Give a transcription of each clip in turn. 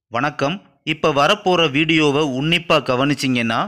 வணக்கம் இப்போ வரப்போகிற வீடியோவை உன்னிப்பாக கவனிச்சிங்கன்னா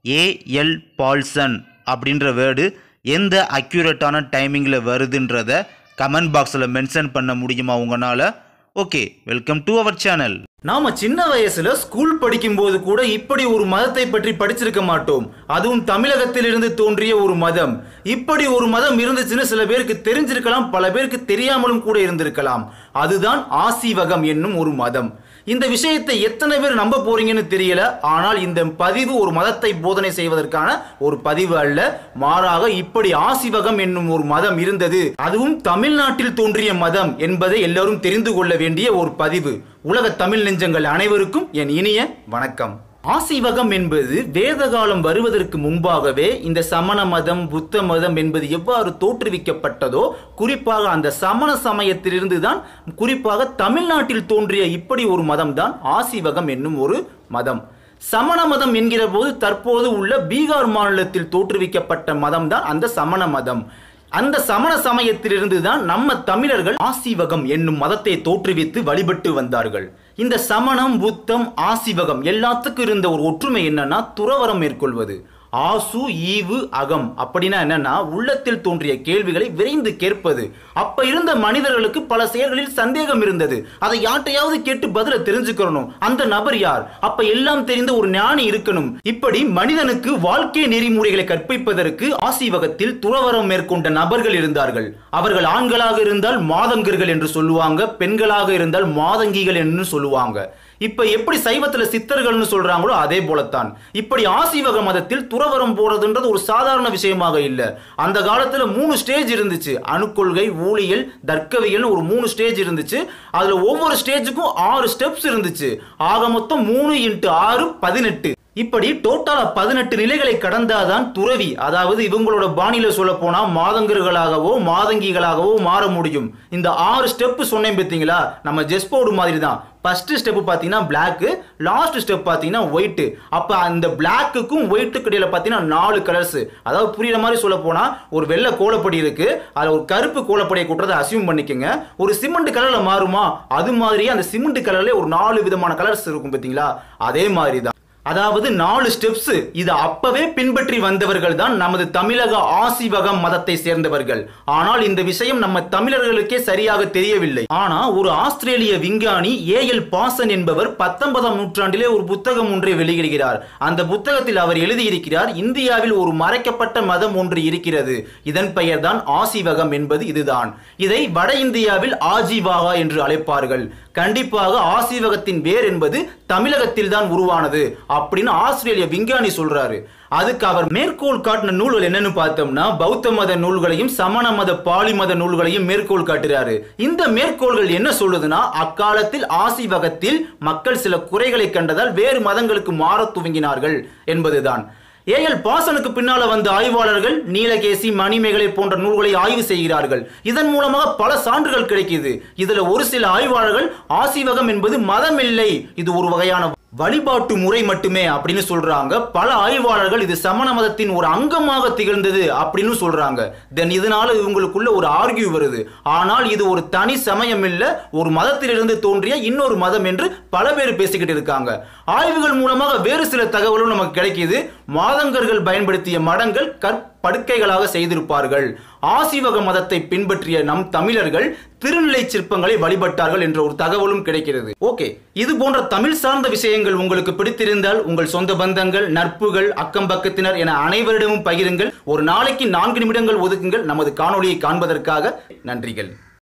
ஏஎல் பால்சன் அப்படின்ற வேர்டு எந்த அக்யூரேட்டான டைமிங்கில் வருதுன்றத கமெண்ட் பாக்ஸில் மென்ஷன் பண்ண முடியுமா உங்களால் okay welcome to our channel நாம சின்ன வயசுல ஸ்கூல் படிக்கும்போது கூட இப்படி ஒரு மதத்தை பற்றி படிச்சிருக்க மாட்டோம் அதுவும் தமிழகத்திலிருந்து தோன்றிய ஒரு மதம் இப்படி ஒரு மதம் இருந்துச்சுன்னு சில பேருக்கு தெரிஞ்சிருக்கலாம் பல பேருக்கு தெரியாமலும் கூட இருந்திருக்கலாம் அதுதான் ஆசீவகம் என்னும் ஒரு மதம் இந்த விஷயத்தை எத்தனை பேர் நம்ப போறீங்கன்னு தெரியல ஆனால் இந்த பதிவு ஒரு மதத்தை போதனை செய்வதற்கான ஒரு பதிவு அல்ல மாறாக இப்படி ஆசிவகம் என்னும் ஒரு மதம் இருந்தது அதுவும் தமிழ்நாட்டில் தோன்றிய மதம் என்பதை எல்லோரும் தெரிந்து கொள்ள வேண்டிய ஒரு பதிவு உலக தமிழ் நெஞ்சங்கள் அனைவருக்கும் என் இனிய வணக்கம் ஆசிவகம் என்பது வேத காலம் வருவதற்கு முன்பாகவே இந்த சமண மதம் புத்த மதம் என்பது எவ்வாறு தோற்றுவிக்கப்பட்டதோ குறிப்பாக அந்த சமண சமயத்திலிருந்து தான் குறிப்பாக தமிழ்நாட்டில் தோன்றிய இப்படி ஒரு மதம் தான் ஆசிவகம் என்னும் ஒரு மதம் சமண மதம் என்கிற போது தற்போது உள்ள பீகார் மாநிலத்தில் தோற்றுவிக்கப்பட்ட மதம் தான் அந்த சமண மதம் அந்த சமண சமயத்திலிருந்து தான் நம்ம தமிழர்கள் ஆசிவகம் என்னும் மதத்தை தோற்றுவித்து வழிபட்டு வந்தார்கள் இந்த சமணம் புத்தம் ஆசிவகம் எல்லாத்துக்கும் இருந்த ஒரு ஒற்றுமை என்னன்னா துறவரம் மேற்கொள்வது ஆசு ஈவு அகம் அப்படின்னா என்னன்னா உள்ளத்தில் தோன்றிய கேள்விகளை விரைந்து கேட்பது அப்ப இருந்த மனிதர்களுக்கு பல செயல்களில் சந்தேகம் இருந்தது அதை யார்ட்டையாவது கேட்டு பதில தெரிஞ்சுக்கணும் அந்த நபர் யார் அப்ப எல்லாம் தெரிந்த ஒரு ஞானி இருக்கணும் இப்படி மனிதனுக்கு வாழ்க்கை நெறிமுறைகளை கற்பிப்பதற்கு ஆசிவகத்தில் துறவரம் மேற்கொண்ட நபர்கள் இருந்தார்கள் அவர்கள் ஆண்களாக இருந்தால் மாதங்கர்கள் என்று சொல்லுவாங்க பெண்களாக இருந்தால் மாதங்கிகள் என்று சொல்லுவாங்க இப்ப எப்படி சைவத்துல சித்தர்கள்னு சொல்றாங்களோ அதே போலத்தான் இப்படி ஆசீவக மதத்தில் துறவரம் போறதுன்றது ஒரு சாதாரண விஷயமாக இல்ல அந்த காலத்துல மூணு ஸ்டேஜ் இருந்துச்சு அணுக்கொள்கை ஊழியல் தர்க்கவியல்னு ஒரு மூணு ஸ்டேஜ் இருந்துச்சு அதுல ஒவ்வொரு ஸ்டேஜுக்கும் ஆறு ஸ்டெப்ஸ் இருந்துச்சு ஆக மொத்தம் மூணு இன்ட்டு ஆறு பதினெட்டு இப்படி டோட்டலா பதினெட்டு நிலைகளை கடந்தாதான் துறவி அதாவது இவங்களோட பாணியில சொல்ல போனா மாதங்கர்களாகவோ மாதங்கிகளாகவோ மாற முடியும் இந்த ஆறு ஸ்டெப் சொன்னேன் பார்த்தீங்களா நம்ம ஜெஸ்போர்டு மாதிரி தான் ஃபர்ஸ்ட் ஸ்டெப் பார்த்தீங்கன்னா பிளாக்கு லாஸ்ட் ஸ்டெப் பார்த்தீங்கன்னா ஒயிட்டு அப்போ அந்த பிளாக்குக்கும் ஒயிட்டுக்கு இடையில பார்த்தீங்கன்னா நாலு கலர்ஸ் அதாவது புரியுற மாதிரி சொல்ல போனால் ஒரு வெள்ளை கோலப்படி இருக்கு அதில் ஒரு கருப்பு கோலப்படியை கூட்டுறதை அசியூம் பண்ணிக்கோங்க ஒரு சிமெண்ட் கலரில் மாறுமா அது மாதிரியே அந்த சிமெண்ட் கலர்ல ஒரு நாலு விதமான கலர்ஸ் இருக்கும் பார்த்தீங்களா அதே மாதிரி தான் அதாவது நாலு ஸ்டெப்ஸ் இது அப்பவே பின்பற்றி வந்தவர்கள் தான் நமது தமிழக ஆசிவகம் மதத்தை சேர்ந்தவர்கள் ஆனால் இந்த விஷயம் நம்ம தமிழர்களுக்கே சரியாக தெரியவில்லை ஆனா ஒரு ஆஸ்திரேலிய விஞ்ஞானி ஏ எல் பாசன் என்பவர் பத்தொன்பதாம் நூற்றாண்டிலே ஒரு புத்தகம் ஒன்றை வெளியிடுகிறார் அந்த புத்தகத்தில் அவர் எழுதியிருக்கிறார் இந்தியாவில் ஒரு மறைக்கப்பட்ட மதம் ஒன்று இருக்கிறது இதன் பெயர் தான் ஆசிவகம் என்பது இதுதான் இதை வட இந்தியாவில் ஆஜீவாகா என்று அழைப்பார்கள் கண்டிப்பாக ஆசீவகத்தின் வேர் என்பது தமிழகத்தில் தான் உருவானது அப்படின்னு ஆஸ்திரேலிய விஞ்ஞானி சொல்றாரு அதுக்கு அவர் மேற்கோள் காட்டின நூல்கள் என்னன்னு பார்த்தோம்னா பௌத்த மத நூல்களையும் சமண மத பாலி மத நூல்களையும் மேற்கோள் காட்டுறாரு இந்த மேற்கோள்கள் என்ன சொல்லுதுன்னா அக்காலத்தில் ஆசிவகத்தில் மக்கள் சில குறைகளை கண்டதால் வேறு மதங்களுக்கு மாறத் துவங்கினார்கள் என்பதுதான் ஏஎல் பாசனுக்கு பின்னால வந்த ஆய்வாளர்கள் நீலகேசி மணிமேகலை போன்ற நூல்களை ஆய்வு செய்கிறார்கள் இதன் மூலமாக பல சான்றுகள் கிடைக்குது இதுல ஒரு சில ஆய்வாளர்கள் ஆசிவகம் என்பது மதம் இல்லை இது ஒரு வகையான வழிபாட்டு முறை மட்டுமே அப்படின்னு சொல்றாங்க பல ஆய்வாளர்கள் இது சமண மதத்தின் ஒரு அங்கமாக திகழ்ந்தது அப்படின்னு சொல்றாங்க தென் இதனால இவங்களுக்குள்ள ஒரு ஆர்கியூ வருது ஆனால் இது ஒரு தனி சமயம் இல்ல ஒரு மதத்திலிருந்து தோன்றிய இன்னொரு மதம் என்று பல பேர் பேசிக்கிட்டு இருக்காங்க ஆய்வுகள் மூலமாக வேறு சில தகவலும் நமக்கு கிடைக்குது மாதங்கர்கள் பயன்படுத்திய மடங்கள் கற்படுக்கைகளாக செய்திருப்பார்கள் ஆசிவக மதத்தை பின்பற்றிய நம் தமிழர்கள் திருநிலை சிற்பங்களை வழிபட்டார்கள் என்ற ஒரு தகவலும் கிடைக்கிறது ஓகே இது போன்ற தமிழ் சார்ந்த விஷயங்கள் உங்களுக்கு பிடித்திருந்தால் உங்கள் சொந்த பந்தங்கள் நட்புகள் அக்கம் பக்கத்தினர் என அனைவரிடமும் பகிருங்கள் ஒரு நாளைக்கு நான்கு நிமிடங்கள் ஒதுக்குங்கள் நமது காணொளியை காண்பதற்காக நன்றிகள்